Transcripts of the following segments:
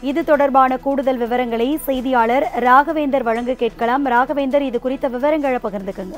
இது தொடர்பான கூடுதல் விவரங்களை செய்தியாளர் ராகவேந்தர் வழங்க கேட்கலாம் ராகவேந்தர் இது குறித்த விவரங்களை பகிர்ந்துக்குங்க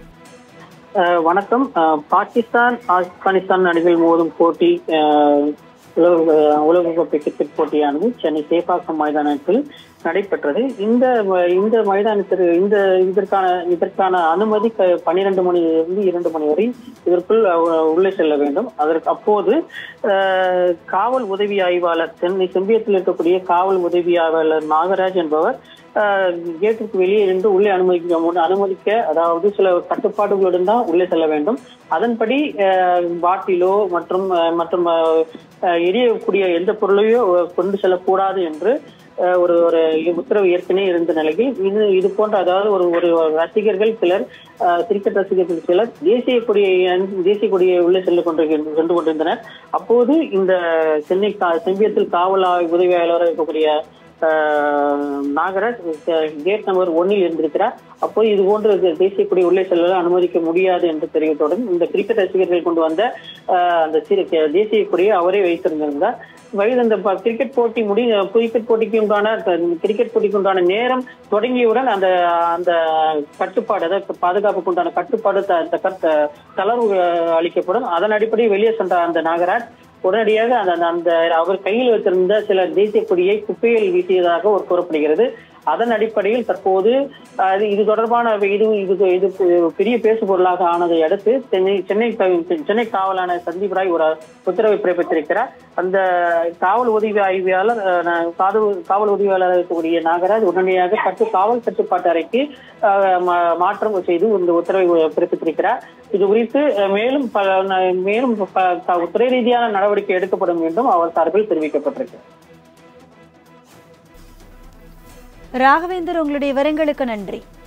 அஹ் வணக்கம் அஹ் பாகிஸ்தான் ஆப்கானிஸ்தான் அணிகள் மோதும் போட்டி அஹ் உலக உலகக்கோப்பை கிரிக்கெட் போட்டியானது சென்னை சேப்பாக்கம் மைதானத்தில் நடைபெற்றது இந்த ம- இந்த மைதானத்திற்கு இந்த இதற்கான இதற்கான அனுமதி க- பன்னிரண்டு மணியிலிருந்து இரண்டு மணி வரை இதற்குள் அஹ், உள்ளே செல்ல வேண்டும் அதற்கு அப்போது அஹ், காவல் உதவி ஆய்வாளர் சென்னை செம்பியத்தில் இருக்கக்கூடிய காவல் உதவி ஆய்வாளர் நாகராஜ் என்பவர் அஹ், கேட்டுக்கு வெளியே இருந்து உள்ளே அனுமதிக்க முன் அனுமதிக்க அதாவது சில கட்டுப்பாடுகளுடன் தான் உள்ளே செல்ல வேண்டும் அதன்படி அஹ், பாட்டிலோ மற்றும் அஹ், மற்றும் அஹ், அஹ், எரியக்கூடிய எந்த பொருளையோ அஹ், கொண்டு செல்லக்கூடாது என்று அஹ், ஒரு ஒரு உத்தரவு ஏற்கனவே இருந்த நிலையில் இது இது போன்ற அதாவது ஒரு ஒரு ரசிகர்கள் சிலர் அஹ், கிரிக்கெட் ரசிகர்கள் சிலர் தேசிய கொடியை அணி- தேசிய கொடியை உள்ளே சென்று கொண்டு சென்று கொண்டிருந்தனர் அப்போது இந்த சென்னை கா- செம்பியத்தில் காவல் ஆய்வு உதவியாளராக இருக்கக்கூடிய ah, Nagaraj ah, gate number ஒன்னில் இருந்திருக்கிறார் அப்போ இது போன்ற இது தேசிய கொடி உள்ளே செல்ல அனுமதிக்க முடியாது என்று தெரிவித்தவுடன் இந்த கிரிக்கெட் ரசிகர்கள் கொண்டு வந்த அஹ், அந்த சிறு கே- தேசிய கொடியை அவரே வைத்திருந்திருந்தார் வயது அந்த ப- கிரிக்கெட் போட்டி முடி கிரிக்கெட் போட்டிக்கு உண்டான க- கிரிக்கெட் போட்டிக்கு உண்டான நேரம் தொடங்கியவுடன் அந்த அந்த கட்டுப்பாடு அதாவது பாதுகாப்புக்கு உண்டான கட்டுப்பாடு த- த- கட்ட- தளர்வு அஹ், அளிக்கப்படும் அதன் அடிப்படையில் வெளியே சென்ற அந்த நாகராஜ் உடனடியாக அந்த அந்த- அந்த அவர் கையில் வைத்திருந்த சில தேசிய கொடியை குப்பையில் வீசியதாக ஒரு கூறப்படுகிறது அதன் அடிப்படையில் தற்போது அஹ், இது தொடர்பான இது இது இது பெரிய பேசு பொருளாக ஆனதை அடுத்து சென்னை சென்னை க- சென்னை காவலான சந்தீப் ராய் ஒரு உத்தரவை பிறப்பித்திருக்கிறார் அந்த காவல் உதவி ஆய்வியாளர் அஹ், ந- காது- காவல் உதவியாளர் இருக்கக்கூடிய நாகராஜ் உடனடியாக கட்டு காவல் கட்டுப்பாட்டு அறைக்கு அஹ், மா- மாற்றம் செய்து இந்த உத்தரவை பிறப்பித்திருக்கிறார் இது குறித்து அஹ், மேலும் பல ந- மேலும் ப- த- துறை ரீதியான நடவடிக்கை எடுக்கப்படும் என்றும் அவர் சார்பில் தெரிவிக்கப்பட்டிருக்கிறது ராகவேந்தர் உங்களுடைய விவரங்களுக்கு நன்றி